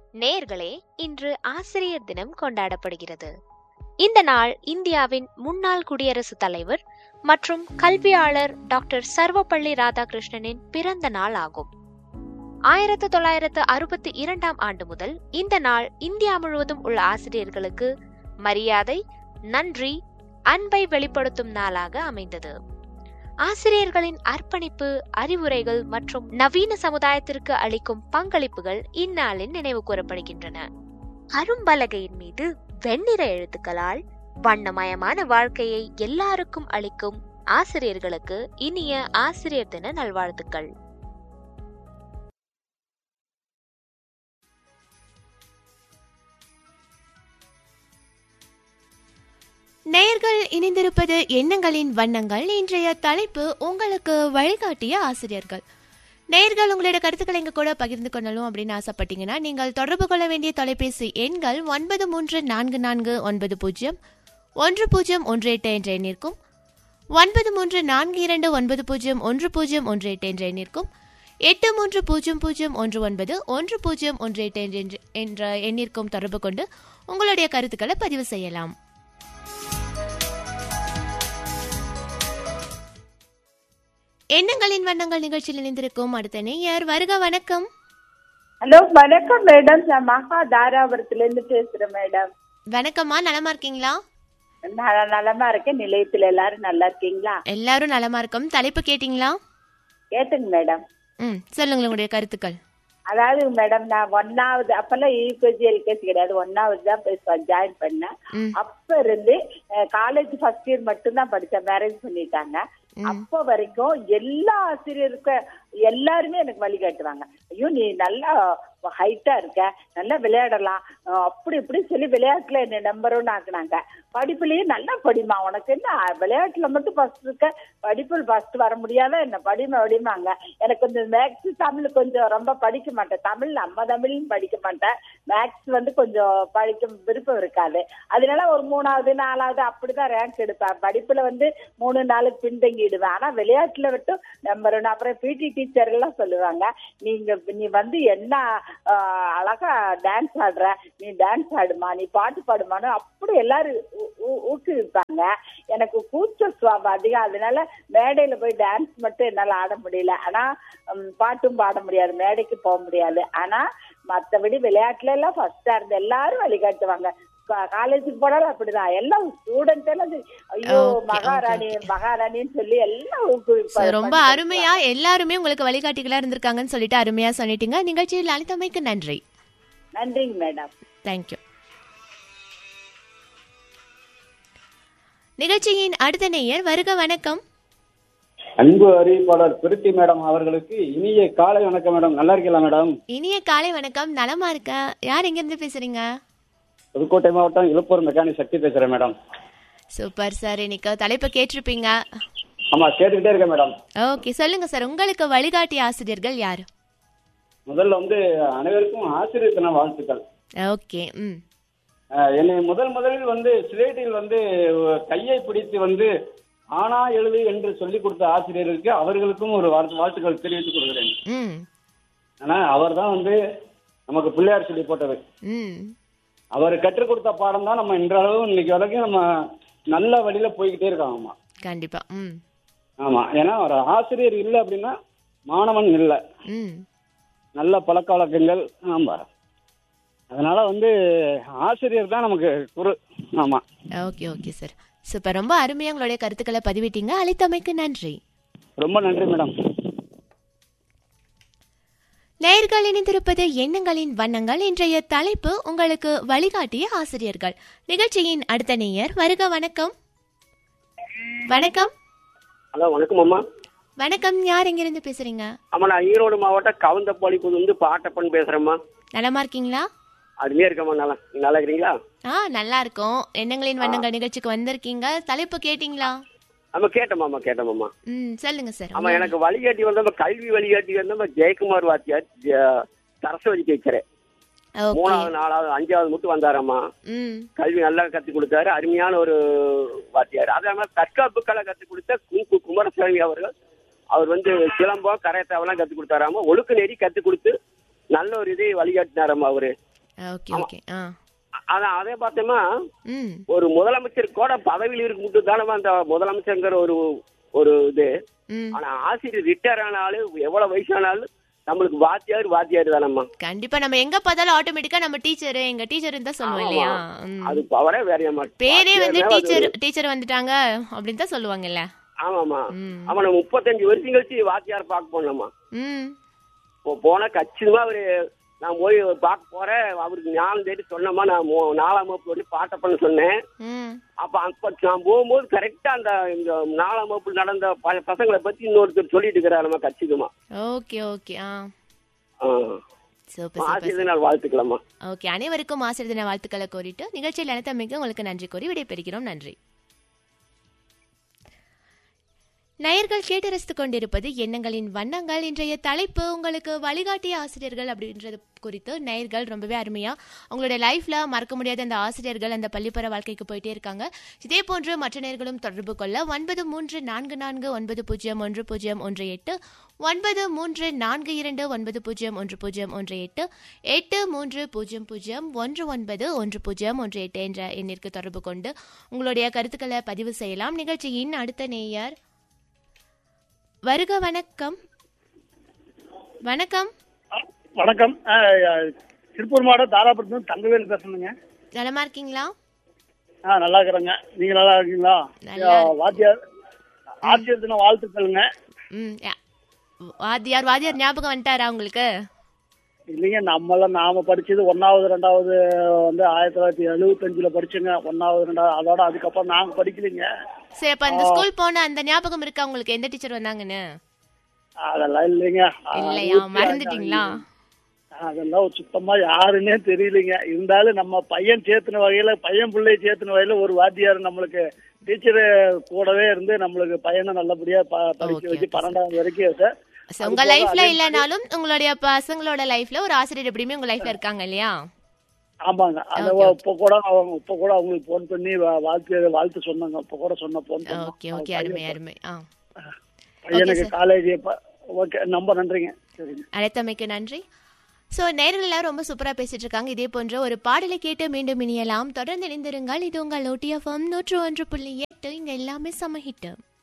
நேர்களே இன்று ஆசிரியர் தினம் கொண்டாடப்படுகிறது இந்த நாள் இந்தியாவின் முன்னாள் குடியரசுத் தலைவர் மற்றும் கல்வியாளர் டாக்டர் சர்வப்பள்ளி ராதாகிருஷ்ணனின் பிறந்த நாள் ஆகும் ஆயிரத்து தொள்ளாயிரத்து அறுபத்தி இரண்டாம் ஆண்டு முதல் இந்த நாள் இந்தியா முழுவதும் உள்ள ஆசிரியர்களுக்கு மரியாதை நன்றி அன்பை வெளிப்படுத்தும் நாளாக அமைந்தது ஆசிரியர்களின் அர்ப்பணிப்பு அறிவுரைகள் மற்றும் நவீன சமுதாயத்திற்கு அளிக்கும் பங்களிப்புகள் இந்நாளில் நினைவு கூறப்படுகின்றன கரும்பலகையின் மீது வெண்ணிற எழுத்துக்களால் வண்ணமயமான வாழ்க்கையை எல்லாருக்கும் அளிக்கும் ஆசிரியர்களுக்கு இனிய ஆசிரியர் தின நல்வாழ்த்துக்கள் நேயர்கள் இணைந்திருப்பது எண்ணங்களின் வண்ணங்கள் இன்றைய தலைப்பு உங்களுக்கு வழிகாட்டிய ஆசிரியர்கள் நேயர்கள் உங்களுடைய கருத்துக்களை எங்க கூட பகிர்ந்து கொள்ளணும் அப்படின்னு ஆசைப்பட்டீங்கன்னா நீங்கள் தொடர்பு கொள்ள வேண்டிய தொலைபேசி எண்கள் ஒன்பது மூன்று நான்கு நான்கு ஒன்பது பூஜ்ஜியம் ஒன்று பூஜ்ஜியம் ஒன்று எட்டு என்ற எண்ணிற்கும் ஒன்பது மூன்று நான்கு இரண்டு ஒன்பது பூஜ்ஜியம் ஒன்று பூஜ்ஜியம் ஒன்று எட்டு என்ற எண்ணிற்கும் எட்டு மூன்று பூஜ்ஜியம் பூஜ்ஜியம் ஒன்று ஒன்பது ஒன்று பூஜ்ஜியம் ஒன்று எட்டு என்ற- என்ற எண்ணிற்கும் தொடர்பு கொண்டு உங்களுடைய கருத்துக்களை பதிவு செய்யலாம் எண்ணங்களின் வண்ணங்கள் நிகழ்ச்சியில் இணைந்திருக்கும் அடுத்த நேயர் வருக வணக்கம் ஹலோ வணக்கம் மேடம் நான் மகா தாராபுரத்துல இருந்து பேசுறேன் மேடம் வணக்கம்மா நலமா இருக்கீங்களா நான் நலமா இருக்கேன் நிலையத்துல எல்லாரும் நல்லா இருக்கீங்களா எல்லாரும் நலமா இருக்கோம் தலைப்பு கேட்டிங்களா கேட்டுங்க மேடம் ம் சொல்லுங்க உங்களுடைய கருத்துக்கள் அதாவது மேடம் நான் ஒன்னாவது அப்பெல்லாம் யூகேஜி எல்கேஜி கிடையாது ஒன்னாவது தான் போய் ஜாயின் பண்ணேன் ம் அப்ப இருந்து காலேஜ் ஃபர்ஸ்ட் இயர் மட்டும் தான் படிச்சேன் மேரேஜ் பண்ணிட்டாங்க அப்ப வரைக்கும் எல்லா ஆசிரியருக்கும் எல்லாருமே எனக்கு வழி காட்டுவாங்க ஐயோ நீ நல்லா ஹைட்டா இருக்க நல்லா விளையாடலாம் அஹ் அப்படி இப்படி சொல்லி விளையாட்டுல என்ன நம்பர் ஒன் ஆக்குனாங்க படிப்புலயும் நல்லா படிமா உனக்கு என்ன விளையாட்டுல மட்டும் ஃபர்ஸ்ட் இருக்க படிப்புல ஃபர்ஸ்ட் வர முடியாத என்ன படிமா படிமாங்க எனக்கு கொஞ்சம் மேக்ஸ் தமிழ் கொஞ்சம் ரொம்ப படிக்க மாட்டேன் தமிழ் நம்ம தமிழ்னு படிக்க மாட்டேன் மேக்ஸ் வந்து கொஞ்சம் படிக்க விருப்பம் இருக்காது அதனால ஒரு மூணாவது நாலாவது அப்படிதான் ரேங்க் எடுப்பேன் படிப்புல வந்து மூணு நாளுக்கு பின்தங்கிடுவேன் ஆனா விளையாட்டுல மட்டும் நம்பர் ஒன்று அப்புறம் பிடி டீச்சர் எல்லாம் சொல்லுவாங்க நீங்க நீ வந்து என்ன ஆஹ், அழகா டான்ஸ் ஆடுற நீ டான்ஸ் ஆடுமா நீ பாட்டு பாடுமான்னு அப்படி எல்லாரும் ஊ- ஊ- ஊக்குவிப்பாங்க எனக்கு கூச்ச சுவாபம் அதிகம் அதனால மேடையில போய் டான்ஸ் மட்டும் என்னால ஆட முடியல ஆனா ம், பாட்டும் பாட முடியாது மேடைக்கு போக முடியாது ஆனா மத்தபடி விளையாட்டுல எல்லாம் ஃபர்ஸ்டா இருந்த எல்லாரும் வழிகாட்டுவாங்க காலேஜுக்கு போனாலும் அப்படிதான் எல்லாம் ஸ்டூடெண்ட் எல்லாம் சரி, ஐயோ Okay, okay, மகாராணி மகாராணின்னு சொல்லி எல்லாம் So, ஊக்குவிப்பாங்க ரொம்ப அருமையா எல்லாருமே உங்களுக்கு வழிகாட்டிகளா இருந்திருக்காங்கன்னு சொல்லிட்டு அருமையா சொல்லிட்டீங்க நிகழ்ச்சியில் அளித்தமைக்கு நன்றி நன்றிங்க மேடம் தேங்க்யூ நிகழ்ச்சியின் அடுத்த நேயர் வருக வணக்கம் அன்பு அறிவிப்பாளர் திருச்சி மேடம் அவர்களுக்கு இனிய காலை வணக்கம் மேடம் நல்லா இருக்கீங்களா மேடம் இனிய காலை வணக்கம் நலமா இருக்க யார் எங்க இருந்து பேசுறீங்க புதுக்கோட்டை மாவட்டம் இழுப்பூர் மெக்கானிக் சக்தி பேசுறேன் மேடம் சூப்பர் சார் இன்னைக்கு தலைப்பு கேட்டிருப்பீங்க ஆமா கேட்டுக்கிட்டே இருக்கேன் மேடம் ஓகே சொல்லுங்க சார் உங்களுக்கு வழிகாட்டிய ஆசிரியர்கள் யார் முதல்ல வந்து அனைவருக்கும் ஆசிரியர் தின வாழ்த்துக்கள் ஓகே ம் அஹ், என்னை முதல் முதலில் வந்து சிலேட்டில் வந்து அஹ், கையை பிடித்து வந்து ஆனா எழுது என்று சொல்லிக் கொடுத்த ஆசிரியருக்கு அவர்களுக்கும் ஒரு வாழ்த்து- வாழ்த்துக்கள் தெரிவித்துக் கொள்கிறேன் ம் ஆனா அவர் தான் வந்து நமக்கு பிள்ளையார் சொல்லி போட்டது ம் அவர் கற்றுக் கொடுத்த பாடம் தான் நம்ம இன்றளவு இன்னைக்கு வரைக்கும் நம்ம நல்ல வழியில போய்கிட்டே இருக்கோம் ஆமா கண்டிப்பா ம் ஆமா ஏன்னா ஒரு ஆசிரியர் இல்லை அப்படின்னா மாணவன் இல்லை ம் நல்ல பழக்க வழக்கங்கள் ஆமா அதனால வந்து ஆசிரியர் தான் நமக்கு குரு ஆமா ஓகே ஓகே சார் சூப்பர் ரொம்ப அருமையா உங்களுடைய கருத்துக்களை பதிவிட்டீங்க அளித்தமைக்கு நன்றி ரொம்ப நன்றி மேடம் நேயர்கள் இணைந்திருப்பது எண்ணங்களின் வண்ணங்கள் இன்றைய தலைப்பு உங்களுக்கு வழிகாட்டிய ஆசிரியர்கள் நிகழ்ச்சியின் அடுத்த நேயர் வருக வணக்கம் வணக்கம் ஹலோ வணக்கம் அம்மா வணக்கம் யார் எங்கிருந்து பேசுறீங்க அம்மா நான் ஈரோடு மாவட்டம் கவுந்தப்பாடி புது வந்து பாட்டப்பன் பேசுறேம்மா நலமா இருக்கீங்களா அருமையா இருக்கம்மா நல்லா நீங்க நல்லா இருக்கிறீங்களா ஆ நல்லா இருக்கும் எண்ணங்களின் வண்ணங்கள் நிகழ்ச்சிக்கு வந்திருக்கீங்க தலைப்பு கேட்டிங்களா ஆமா கேட்டோம்மா கேட்டோம்மா ம் சொல்லுங்க சார் ஆமா எனக்கு வழிகாட்டி வந்தப்ப கல்வி வழிகாட்டி வந்தப்ப ஜெயக்குமார் வாத்தியார் ஜ- சரஸ்வதி டீச்சர் ஓகே மூணாவது நாலாவது அஞ்சாவது மட்டும் வந்தாராம்மா ம் கல்வி நல்லா கத்து கொடுத்தாரு அருமையான ஒரு வாத்தியார் அதே மாதிரி தற்காப்பு கலை கத்து கொடுத்த குங்கு குமாரசாமி அவர்கள் அவர் வந்து சிலம்பம் கரையத்தாவெல்லாம் கத்து கொடுத்தாராமா ஒழுக்க நெறி கத்து கொடுத்து நல்ல ஒரு இதை வழிகாட்டினாராமா அவரு ஓகே ஓகே ஆ அதான் அதே பார்த்தோமா ம் ஒரு முதலமைச்சர் கூட பதவியில் இருக்கு மட்டும் தானே அந்த முதலமைச்சருங்கிற ஒரு ஒரு இது ம் ஆனா ஆசிரியர் ரிட்டையர் ஆனாலும் எவ்வளவு வயசானாலும் நம்மளுக்கு வாத்தியார் வாத்தியார் தானம்மா கண்டிப்பா நம்ம எங்க பார்த்தாலும் ஆட்டோமேட்டிக்கா நம்ம டீச்சர் எங்க டீச்சர் தான் சொல்லுவோம் இல்லையா ம். அது பவரே வேறைய பேரே வந்து மாட்டேன் டீச்சர் டீச்சர் வந்துட்டாங்க அப்படின்னு தான் சொல்லுவாங்கல்ல ஆமாமா ம். அவனை முப்பத்தஞ்சு வருஷம் கழிச்சு வாத்தியார் பார்க்க போனோம்மா ம் இப்போ போனா கச்சிதமா அவரு நான் போய் பார்க்க போறேன் அவருக்கு ஞானம் தேடி சொன்னோமா நான் மூ- நாலாம் வகுப்பு வரைக்கும் பாட்ட பண்ண சொன்னேன் ம் அப்ப அப்ப நான் போகும்போது கரெக்டா அந்த இந்த நாலாம் வகுப்பு நடந்த ப- பசங்களை பத்தி இன்னொருத்தர் சொல்லிட்டு இருக்கிறார் நம்ம கச்சிதமா ஓகே ஓகே ஆ ஆ. சூப்பர் சூப்பர் ஆசிரியர் நாள் வாழ்த்துக்கலாமா ஓகே அனைவருக்கும் ஆசிரியர் தின வாழ்த்துக்களை கோரிட்டு நிகழ்ச்சியில் அனைத்தமைக்கு உங்களுக்கு நன்றி கூறி விடைபெறுகிறோம் நன்றி நேயர்கள் கேட்டு ரசித்துக் கொண்டிருப்பது எண்ணங்களின் வண்ணங்கள் இன்றைய தலைப்பு உங்களுக்கு வழிகாட்டிய ஆசிரியர்கள் அப்படின்றது குறித்து நேயர்கள் ரொம்பவே அருமையா உங்களுடைய லைஃப்ல மறக்க முடியாத அந்த ஆசிரியர்கள் அந்த பள்ளிப்பற வாழ்க்கைக்கு போயிட்டே இருக்காங்க இதே போன்று மற்ற நேயர்களும் தொடர்பு கொள்ள ஒன்பது மூன்று நான்கு நான்கு ஒன்பது பூஜ்ஜியம் ஒன்று பூஜ்ஜியம் ஒன்று எட்டு ஒன்பது மூன்று நான்கு இரண்டு ஒன்பது பூஜ்ஜியம் ஒன்று பூஜ்ஜியம் ஒன்று எட்டு எட்டு மூன்று பூஜ்ஜியம் பூஜ்ஜியம் ஒன்று ஒன்பது ஒன்று பூஜ்ஜியம் ஒன்று எட்டு என்ற எண்ணிற்கு தொடர்பு கொண்டு உங்களுடைய கருத்துக்களை பதிவு செய்யலாம் நிகழ்ச்சியின் அடுத்த நேயர் வருக வணக்கம் வணக்கம் வணக்கம் அஹ், அஹ், திருப்பூர் மாவட்டம் தாராபுரத்துல தங்கவேல் பேசணுங்க நலமா இருக்கீங்களா ஆ நல்லா இருக்கிறேங்க நீங்க நல்லா இருக்கீங்களா நல்லா அஹ், வாத்தியார் ஆசிரியர் தின வாழ்த்துக்கள்ங்க ம் யா- வாத்தியார் வாத்தியார் ஞாபகம் வந்துட்டாரா உங்களுக்கு இல்லைங்க நம்மளாம் நாம படிச்சது ஒன்னாவது ரெண்டாவது வந்து ஆயிரத்தி தொள்ளாயிரத்தி எழுபத்தஞ்சுல படிச்சேங்க ஒன்னாவது ரெண்டாவது அதோட அதுக்கப்புறம் நாங்க படிக்கலைங்க சரி அப்ப அந்த ஸ்கூல் போன அந்த ஞாபகம் இருக்கா உங்களுக்கு எந்த டீச்சர் வந்தாங்கன்னு அதெல்லாம் இல்லைங்க இல்லையா அறுபத்தி மறந்துட்டீங்களா அதெல்லாம் சுத்தமா யாருன்னே தெரியலைங்க இருந்தாலும் நம்ம பையன் சேர்த்துன வகையில பையன் பிள்ளைய சேர்த்துன வகையில ஒரு வாத்தியார் நம்மளுக்கு டீச்சர் கூடவே இருந்து நம்மளுக்கு பையனை நல்லபடியா ப- படிக்க Okay, வச்சு okay, பன்னெண்டாவது வரைக்கும் வச்சு So, உங்க லைஃப்ல இல்லனாலும் உங்களுடைய பசங்களோட லைஃப்ல ஒரு ஆசிரியர் எப்படியுமே உங்க லைஃப்ல இருக்காங்க இல்லையா ஆமாங்க அந்த Okay, okay. இப்ப கூட அவங்க இப்ப கூட அவங்களுக்கு போன் பண்ணி வா- வாழ்த்து வாழ்த்து சொன்னாங்க இப்ப கூட சொன்ன போன் ஓகே ஓகே அருமை அருமை ஆ பையனுக்கு sir. காலேஜ் ஓகே ரொம்ப நன்றிங்க சரிங்க அழைத்தமைக்கு நன்றி ஸோ நேர்கள் எல்லாரும் ரொம்ப சூப்பராக பேசிட்டு இருக்காங்க இதே போன்ற ஒரு பாடலை கேட்டு மீண்டும் இணையலாம் தொடர்ந்து இணைந்திருங்கள் இது உங்கள் ஓடிஎஃப்எம் நூற்று ஒன்று புள்ளி எட்டு இங்கே எல்லாமே சம ஹிட்டு